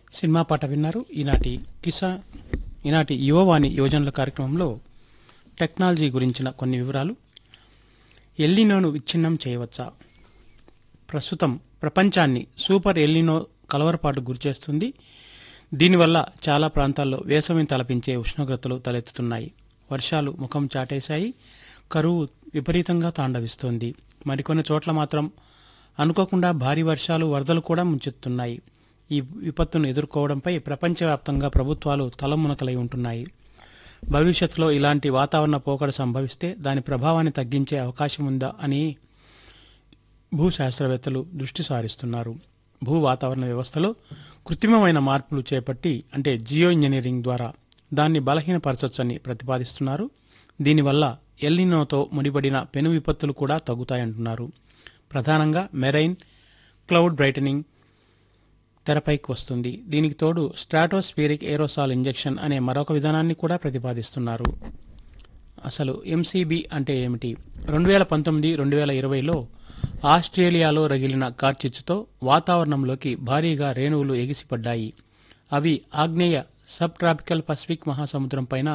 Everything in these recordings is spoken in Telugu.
సినిమా పాట విన్నారు ఈనాటి కిసా ఈనాటి యువవాణి యోజనల కార్యక్రమంలో టెక్నాలజీ గురించిన కొన్ని వివరాలు ఎల్లినోను విచ్ఛిన్నం చేయవచ్చా ప్రస్తుతం ప్రపంచాన్ని సూపర్ ఎల్లినో కలవరపాటు గురిచేస్తుంది దీనివల్ల చాలా ప్రాంతాల్లో వేసవిని తలపించే ఉష్ణోగ్రతలు తలెత్తుతున్నాయి వర్షాలు ముఖం చాటేశాయి కరువు విపరీతంగా తాండవిస్తోంది మరికొన్ని చోట్ల మాత్రం అనుకోకుండా భారీ వర్షాలు వరదలు కూడా ముంచెత్తున్నాయి ఈ విపత్తును ఎదుర్కోవడంపై ప్రపంచవ్యాప్తంగా ప్రభుత్వాలు తలమునకలై ఉంటున్నాయి భవిష్యత్తులో ఇలాంటి వాతావరణ పోకడ సంభవిస్తే దాని ప్రభావాన్ని తగ్గించే అవకాశం ఉందా అని భూశాస్త్రవేత్తలు దృష్టి సారిస్తున్నారు భూ వాతావరణ వ్యవస్థలో కృత్రిమమైన మార్పులు చేపట్టి అంటే జియో ఇంజనీరింగ్ ద్వారా దాన్ని బలహీనపరచొచ్చని ప్రతిపాదిస్తున్నారు దీనివల్ల ఎల్నినోతో ముడిపడిన పెను విపత్తులు కూడా తగ్గుతాయంటున్నారు ప్రధానంగా మెరైన్ క్లౌడ్ బ్రైటనింగ్ తెరపైకి వస్తుంది దీనికి తోడు స్ట్రాటోస్ఫిరిక్ ఏరోసాల్ ఇంజెక్షన్ అనే మరొక విధానాన్ని కూడా ప్రతిపాదిస్తున్నారు అసలు ఎంసీబీ అంటే ఏమిటి రెండు వేల పంతొమ్మిది రెండు వేల ఇరవైలో ఆస్ట్రేలియాలో రగిలిన కార్చిచ్చుతో వాతావరణంలోకి భారీగా రేణువులు ఎగిసిపడ్డాయి అవి ఆగ్నేయ సబ్ ట్రాపికల్ పసిఫిక్ మహాసముద్రం పైన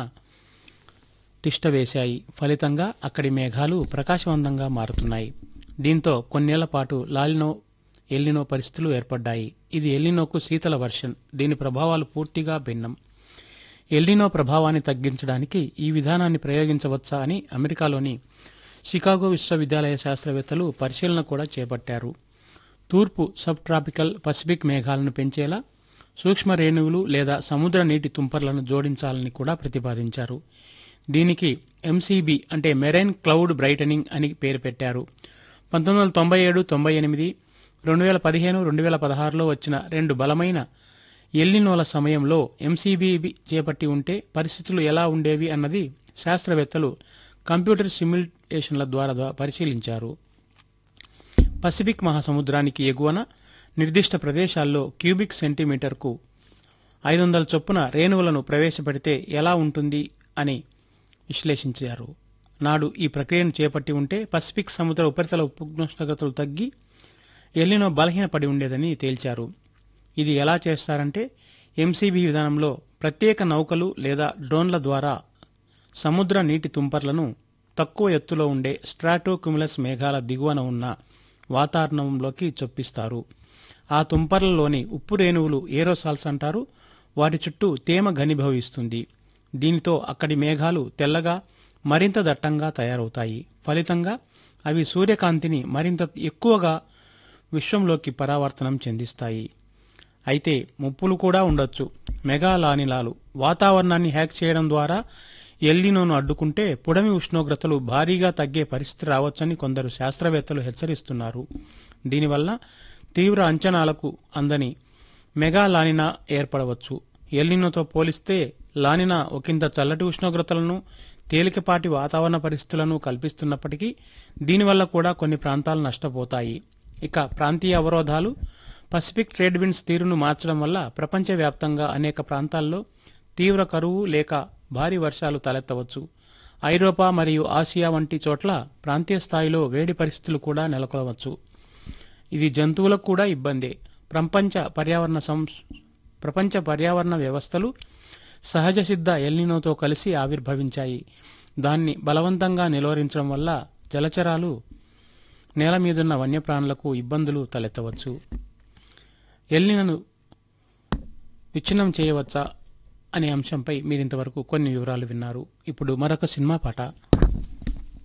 తిష్టవేశాయి ఫలితంగా అక్కడి మేఘాలు ప్రకాశవంతంగా మారుతున్నాయి దీంతో కొన్నేళ్ల పాటు లాలినో ఎల్లినో పరిస్థితులు ఏర్పడ్డాయి ఇది ఎల్లినోకు శీతల వర్షన్ దీని ప్రభావాలు పూర్తిగా భిన్నం ఎల్లినో ప్రభావాన్ని తగ్గించడానికి ఈ విధానాన్ని ప్రయోగించవచ్చా అని అమెరికాలోని షికాగో విశ్వవిద్యాలయ శాస్త్రవేత్తలు పరిశీలన కూడా చేపట్టారు తూర్పు సబ్ ట్రాపికల్ పసిఫిక్ మేఘాలను పెంచేలా సూక్ష్మ రేణువులు లేదా సముద్ర నీటి తుంపర్లను జోడించాలని కూడా ప్రతిపాదించారు దీనికి ఎంసీబీ అంటే మెరైన్ క్లౌడ్ బ్రైటనింగ్ అని పేరు పెట్టారు పంతొమ్మిది వందల తొంభై ఏడు తొంభై ఎనిమిది రెండు వేల పదిహేను రెండు వేల పదహారులో వచ్చిన రెండు బలమైన ఎల్లినోల సమయంలో ఎంసీబీ చేపట్టి ఉంటే పరిస్థితులు ఎలా ఉండేవి అన్నది శాస్త్రవేత్తలు కంప్యూటర్ సిమ్యులేషన్ల ద్వారా ద్వా- పరిశీలించారు పసిఫిక్ మహాసముద్రానికి ఎగువన నిర్దిష్ట ప్రదేశాల్లో క్యూబిక్ సెంటీమీటర్కు ఐదు వందల చొప్పున రేణువులను ప్రవేశపెడితే ఎలా ఉంటుంది అని విశ్లేషించారు నాడు ఈ ప్రక్రియను చేపట్టి ఉంటే పసిఫిక్ సముద్ర ఉపరితల ఉష్ణోగ్రతలు తగ్గి ఎల్లినో బలహీనపడి ఉండేదని తేల్చారు ఇది ఎలా చేస్తారంటే ఎంసీబీ విధానంలో ప్రత్యేక నౌకలు లేదా డ్రోన్ల ద్వారా సముద్ర నీటి తుంపర్లను తక్కువ ఎత్తులో ఉండే స్ట్రాటోక్యుములస్ మేఘాల దిగువన ఉన్న వాతావరణంలోకి చొప్పిస్తారు ఆ తుంపర్లలోని ఉప్పు రేణువులు ఏరోసాల్స్ అంటారు వాటి చుట్టూ తేమ ఘనీభవిస్తుంది దీనితో అక్కడి మేఘాలు తెల్లగా మరింత దట్టంగా తయారవుతాయి ఫలితంగా అవి సూర్యకాంతిని మరింత ఎక్కువగా విశ్వంలోకి పరావర్తనం చెందిస్తాయి అయితే ముప్పులు కూడా ఉండొచ్చు మెగా లానిలాలు వాతావరణాన్ని హ్యాక్ చేయడం ద్వారా ఎల్లినోను అడ్డుకుంటే పుడమి ఉష్ణోగ్రతలు భారీగా తగ్గే పరిస్థితి రావచ్చని కొందరు శాస్త్రవేత్తలు హెచ్చరిస్తున్నారు దీనివల్ల తీవ్ర అంచనాలకు అందని మెగా లానినా ఏర్పడవచ్చు ఎల్లినోతో పోలిస్తే లానినా ఒకంత చల్లటి ఉష్ణోగ్రతలను తేలికపాటి వాతావరణ పరిస్థితులను కల్పిస్తున్నప్పటికీ దీనివల్ల కూడా కొన్ని ప్రాంతాలు నష్టపోతాయి ఇక ప్రాంతీయ అవరోధాలు పసిఫిక్ ట్రేడ్ విండ్స్ తీరును మార్చడం వల్ల ప్రపంచవ్యాప్తంగా అనేక ప్రాంతాల్లో తీవ్ర కరువు లేక భారీ వర్షాలు తలెత్తవచ్చు ఐరోపా మరియు ఆసియా వంటి చోట్ల ప్రాంతీయ స్థాయిలో వేడి పరిస్థితులు కూడా నెలకొనవచ్చు ఇది జంతువులకు కూడా ఇబ్బందే ప్రపంచ పర్యావరణ సంస్ ప్రపంచ పర్యావరణ వ్యవస్థలు సహజ సిద్ధ ఎల్నినోతో కలిసి ఆవిర్భవించాయి దాన్ని బలవంతంగా నిలువరించడం వల్ల జలచరాలు నేల మీదున్న వన్యప్రాణులకు ఇబ్బందులు తలెత్తవచ్చు ఎల్నినను విచ్ఛిన్నం చేయవచ్చా అనే అంశంపై మీరింతవరకు కొన్ని వివరాలు విన్నారు ఇప్పుడు మరొక సినిమా పాట